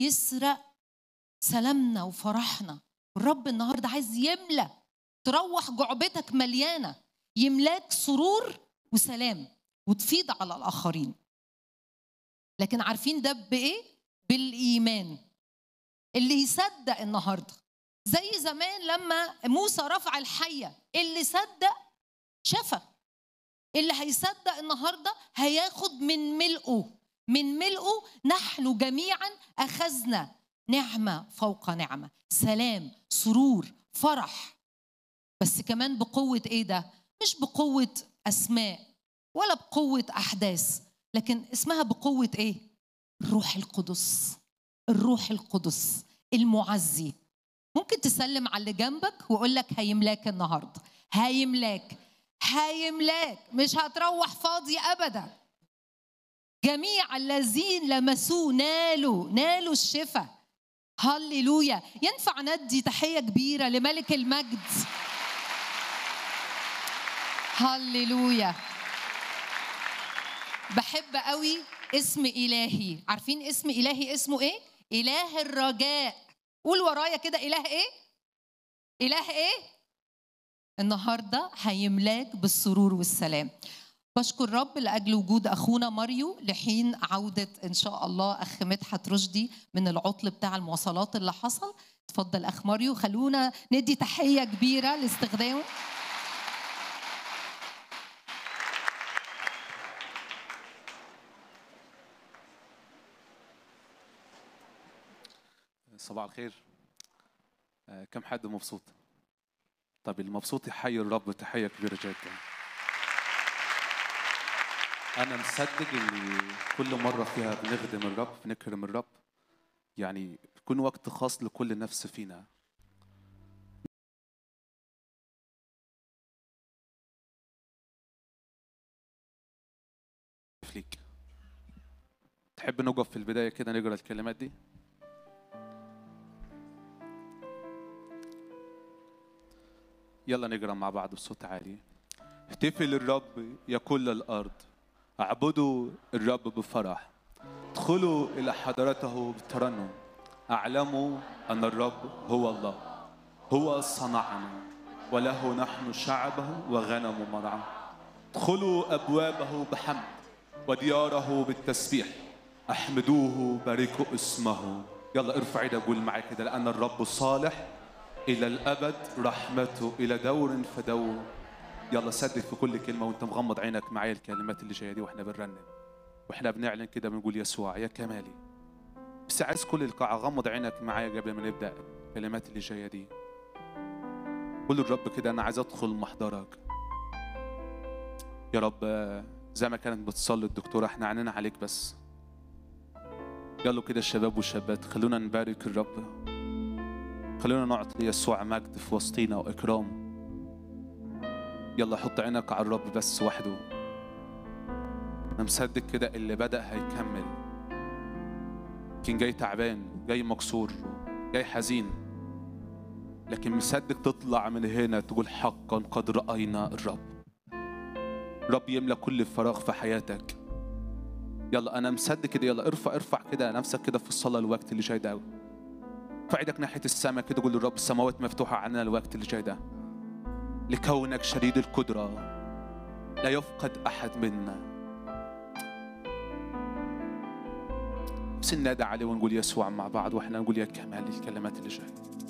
يسرق سلامنا وفرحنا الرب النهارده عايز يملى تروح جعبتك مليانه يملاك سرور وسلام وتفيض على الاخرين لكن عارفين ده بايه بالايمان اللي يصدق النهارده زي زمان لما موسى رفع الحيه اللي صدق شفى اللي هيصدق النهارده هياخد من ملئه من ملئه نحن جميعا اخذنا نعمه فوق نعمه سلام سرور فرح بس كمان بقوه ايه ده مش بقوه اسماء ولا بقوه احداث لكن اسمها بقوه ايه الروح القدس الروح القدس المعزي ممكن تسلم على اللي جنبك ويقول لك هيملاك النهارده هيملاك هيملاك مش هتروح فاضي ابدا جميع الذين لمسوه نالوا نالوا الشفاء هللويا ينفع ندي تحيه كبيره لملك المجد هللويا بحب قوي اسم الهي عارفين اسم الهي اسمه ايه اله الرجاء قول ورايا كده اله ايه اله ايه النهارده هيملاك بالسرور والسلام بشكر رب لاجل وجود اخونا ماريو لحين عوده ان شاء الله اخ مدحت رشدي من العطل بتاع المواصلات اللي حصل اتفضل اخ ماريو خلونا ندي تحيه كبيره لاستخدامه صباح الخير آه، كم حد مبسوط طب المبسوط يحيي الرب تحية كبيرة جدا أنا مصدق إن كل مرة فيها بنخدم الرب بنكرم الرب يعني بيكون وقت خاص لكل نفس فينا ليك تحب نقف في البداية كده نقرأ الكلمات دي يلا نقرا مع بعض بصوت عالي اهتفي للرب يا كل الارض اعبدوا الرب بفرح ادخلوا الى حضرته بترنم اعلموا ان الرب هو الله هو صنعنا وله نحن شعبه وغنم مرعى ادخلوا ابوابه بحمد ودياره بالتسبيح احمدوه باركوا اسمه يلا ارفع ايدك قول معايا كده لان الرب صالح إلى الأبد رحمته إلى دور فدور يلا صدق في كل كلمة وأنت مغمض عينك معايا الكلمات اللي جاية دي وإحنا بنرنم وإحنا بنعلن كده بنقول يسوع يا كمالي بس عايز كل القاعة غمض عينك معايا قبل ما نبدأ الكلمات اللي جاية دي قول للرب كده أنا عايز أدخل محضرك يا رب زي ما كانت بتصلي الدكتورة إحنا عنينا عليك بس يلا كده الشباب والشابات خلونا نبارك الرب خلونا نعطي يسوع مجد في وسطينا واكرام يلا حط عينك على الرب بس وحده انا مصدق كده اللي بدا هيكمل كان جاي تعبان جاي مكسور جاي حزين لكن مصدق تطلع من هنا تقول حقا قد راينا الرب رب يملى كل فراغ في حياتك يلا انا مصدق كده يلا ارفع ارفع كده نفسك كده في الصلاه الوقت اللي جاي ده قوي ارفع ايدك ناحيه السماء كده قول للرب السماوات مفتوحه عننا الوقت اللي جاي ده لكونك شديد القدره لا يفقد احد منا بس ننادى عليه ونقول يسوع مع بعض واحنا نقول يا كمال الكلمات اللي جايه